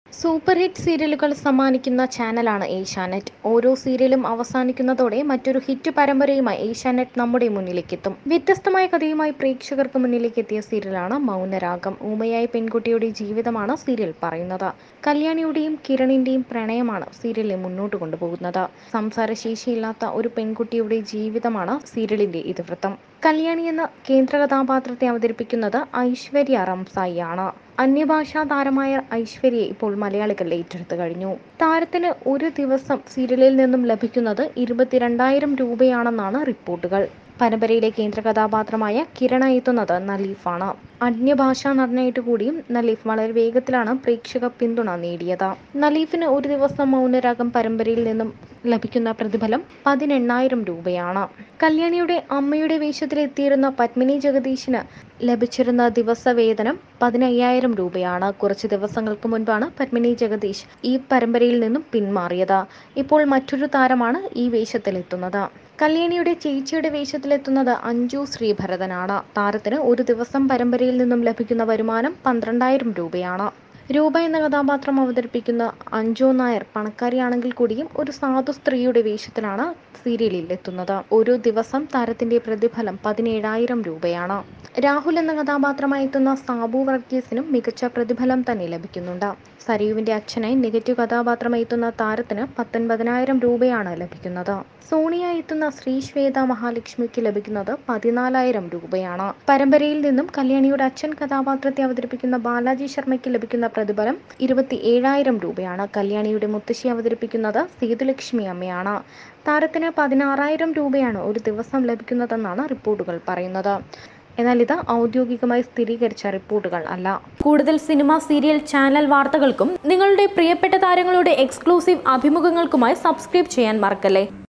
super hit സീരിയലുകൾ സമ്മാനിക്കുന്ന ചാനലാണ് ഏഷ്യാനെറ്റ് ഓരോ സീരിയലും അവസാനിക്കുന്നതോടെ മറ്റൊരു ഹിറ്റ് പരമ്പരയുമായി ഏഷ്യാനെറ്റ് നമ്മുടെ മുന്നിലേക്കെത്തും വ്യത്യസ്തമായ കഥയുമായി പ്രേക്ഷകർക്ക് മുന്നിലേക്ക് എത്തിയ സീരിയലാണ് മൗനരാഗം ഊമയായ പെൺകുട്ടിയുടെ ജീവിതമാണ് സീരിയൽ പറയുന്നത് കല്യാണിയുടെയും കിരണിന്റെയും പ്രണയമാണ് സീരിയലിനെ മുന്നോട്ട് കൊണ്ടുപോകുന്നത് സംസാരശേഷിയില്ലാത്ത ഒരു പെൺകുട്ടിയുടെ ജീവിതമാണ് സീരിയലിന്റെ ഇതിവൃത്തം കല്യാണി എന്ന കേന്ദ്ര കഥാപാത്രത്തെ അവതരിപ്പിക്കുന്നത് ഐശ്വര്യ റംസായി ആണ് അന്യഭാഷാ താരമായ ഐശ്വര്യയെ ഇപ്പോൾ മലയാളികൾ ഏറ്റെടുത്തു കഴിഞ്ഞു താരത്തിന് ഒരു ദിവസം സീരിയലിൽ നിന്നും ലഭിക്കുന്നത് ഇരുപത്തിരണ്ടായിരം രൂപയാണെന്നാണ് റിപ്പോർട്ടുകൾ പരമ്പരയിലെ കേന്ദ്ര കഥാപാത്രമായ കിരണ എത്തുന്നത് നലീഫാണ് അന്യഭാഷാ നടനായിട്ട് കൂടിയും നലീഫ് വളരെ വേഗത്തിലാണ് പ്രേക്ഷക പിന്തുണ നേടിയത് നലീഫിന് ഒരു ദിവസം മൗനരാഗം പരമ്പരയിൽ നിന്നും ലഭിക്കുന്ന പ്രതിഫലം പതിനെണ്ണായിരം രൂപയാണ് കല്യാണിയുടെ അമ്മയുടെ വേഷത്തിലെത്തിയിരുന്ന പത്മിനി ജഗദീഷിന് ലഭിച്ചിരുന്ന ദിവസവേതനം പതിനയ്യായിരം രൂപയാണ് കുറച്ച് ദിവസങ്ങൾക്ക് മുൻപാണ് പത്മിനി ജഗദീഷ് ഈ പരമ്പരയിൽ നിന്നും പിന്മാറിയത് ഇപ്പോൾ മറ്റൊരു താരമാണ് ഈ വേഷത്തിലെത്തുന്നത് കല്യാണിയുടെ ചേച്ചിയുടെ വേഷത്തിലെത്തുന്നത് അഞ്ജു ശ്രീഭരതനാണ് താരത്തിന് ഒരു ദിവസം പരമ്പരയിൽ നിന്നും ലഭിക്കുന്ന വരുമാനം പന്ത്രണ്ടായിരം രൂപയാണ് രൂപ എന്ന കഥാപാത്രം അവതരിപ്പിക്കുന്ന അഞ്ജു നായർ പണക്കാരിയാണെങ്കിൽ കൂടിയും ഒരു സാധു സ്ത്രീയുടെ വേഷത്തിലാണ് സീരിയലിൽ എത്തുന്നത് ഒരു ദിവസം താരത്തിന്റെ പ്രതിഫലം പതിനേഴായിരം രൂപയാണ് രാഹുൽ എന്ന കഥാപാത്രമായി എത്തുന്ന സാബു വർഗീസിനും മികച്ച പ്രതിഫലം തന്നെ ലഭിക്കുന്നുണ്ട് സരയുവിന്റെ അച്ഛനായി നെഗറ്റീവ് കഥാപാത്രമായി എത്തുന്ന താരത്തിന് പത്തൊൻപതിനായിരം രൂപയാണ് ലഭിക്കുന്നത് സോണിയ എത്തുന്ന ശ്രീ ശ്വേത മഹാലക്ഷ്മിക്ക് ലഭിക്കുന്നത് പതിനാലായിരം രൂപയാണ് പരമ്പരയിൽ നിന്നും കല്യാണിയുടെ അച്ഛൻ കഥാപാത്രത്തെ അവതരിപ്പിക്കുന്ന ബാലാജി ശർമ്മയ്ക്ക് ലഭിക്കുന്ന പ്രതിഫലം ഇരുപത്തി ഏഴായിരം രൂപയാണ് കല്യാണിയുടെ മുത്തശ്ശി അവതരിപ്പിക്കുന്നത് സേതുലക്ഷ്മി അമ്മയാണ് താരത്തിന് പതിനാറായിരം രൂപയാണ് ഒരു ദിവസം ലഭിക്കുന്നതെന്നാണ് റിപ്പോർട്ടുകൾ പറയുന്നത് എന്നാൽ ഇത് ഔദ്യോഗികമായി സ്ഥിരീകരിച്ച റിപ്പോർട്ടുകൾ അല്ല കൂടുതൽ സിനിമ സീരിയൽ ചാനൽ വാർത്തകൾക്കും നിങ്ങളുടെ പ്രിയപ്പെട്ട താരങ്ങളുടെ എക്സ്ക്ലൂസീവ് അഭിമുഖങ്ങൾക്കുമായി സബ്സ്ക്രൈബ് ചെയ്യാൻ മറക്കല്ലേ